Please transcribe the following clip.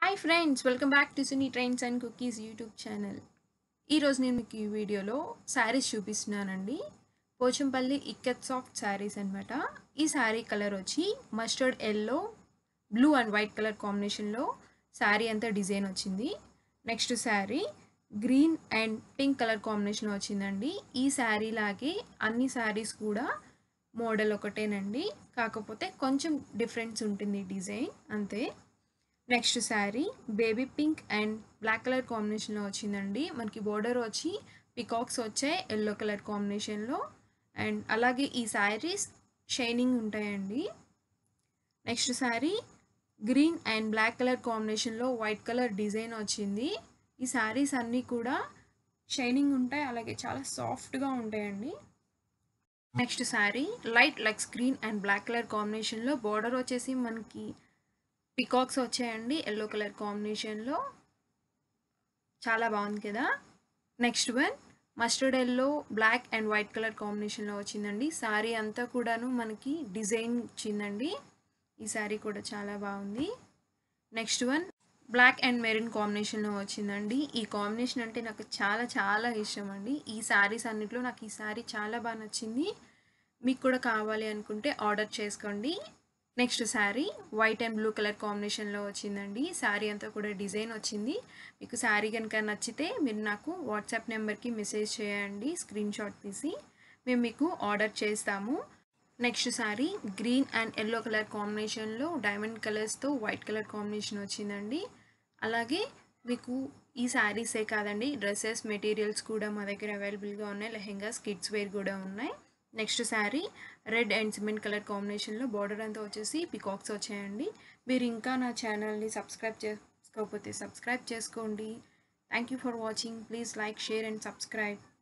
hi friends welcome back to Suni trains and cookies YouTube channel ఈరోజు నేను మీకు ఈ వీడియోలో శారీస్ చూపిస్తున్నానండి పోచంపల్లి ఇక్కత్ సాఫ్ట్ శారీస్ అనమాట ఈ శారీ కలర్ వచ్చి mustard yellow blue and white colour కాంబినేషన్లో శారీ అంతా డిజైన్ వచ్చింది next sari green and pink colour కాంబినేషన్లో వచ్చిందండి ఈ శారీ లాగే అన్ని శారీస్ కూడా మోడల్ ఒకటేనండి కాకపోతే కొంచెం డిఫరెన్స్ ఉంటుంది డిజైన్ అంతే next sari baby pink and black colour కాంబినేషన్లో వచ్చిందండి మనకి బోర్డర్ వచ్చి పికాక్స్ వచ్చాయి ఎల్లో కలర్ కాంబినేషన్లో అండ్ అలాగే ఈ శారీస్ షైనింగ్ ఉంటాయండి next sari green and black colour కాంబినేషన్లో వైట్ కలర్ డిజైన్ వచ్చింది ఈ శారీస్ అన్నీ కూడా షైనింగ్ ఉంటాయి అలాగే చాలా సాఫ్ట్గా ఉంటాయండి next sari light leg screen and black colour కాంబినేషన్లో బార్డర్ వచ్చేసి మనకి పికాక్స్ వచ్చాయండి ఎల్లో కలర్ కాంబినేషన్లో చాలా బాగుంది కదా next one mustard yellow black and white colour కాంబినేషన్లో వచ్చిందండి శారీ అంతా కూడాను మనకి డిజైన్ వచ్చిందండి ఈ శారీ కూడా చాలా బాగుంది next one black and maroon కాంబినేషన్లో వచ్చిందండి ఈ కాంబినేషన్ అంటే నాకు చాలా చాలా ఇష్టం అండి ఈ శారీస్ అన్నిట్లో నాకు ఈ శారీ చాలా బాగా నచ్చింది మీకు కూడా కావాలి అనుకుంటే ఆర్డర్ చేసుకోండి next sari white and blue colour కాంబినేషన్లో వచ్చిందండి శారీ అంతా కూడా డిజైన్ వచ్చింది మీకు శారీ కనుక నచ్చితే మీరు నాకు వాట్సాప్ నెంబర్కి మెసేజ్ చేయండి స్క్రీన్ షాట్ తీసి మేము మీకు ఆర్డర్ చేస్తాము next sari green and yellow colour కాంబినేషన్లో డైమండ్ కలర్స్తో వైట్ కలర్ కాంబినేషన్ వచ్చిందండి అలాగే మీకు ఈ శారీసే కాదండి డ్రెస్సెస్ మెటీరియల్స్ కూడా మా దగ్గర అవైలబుల్గా ఉన్నాయి లెహెంగాస్ కిడ్స్ వేర్ కూడా ఉన్నాయి next sari red and cement colour కాంబినేషన్లో బార్డర్ అంతా వచ్చేసి పికాక్స్ వచ్చాయండి మీరు ఇంకా నా ఛానల్ని సబ్స్క్రైబ్ చేసుకోకపోతే సబ్స్క్రైబ్ చేసుకోండి thank you for watching please like share and subscribe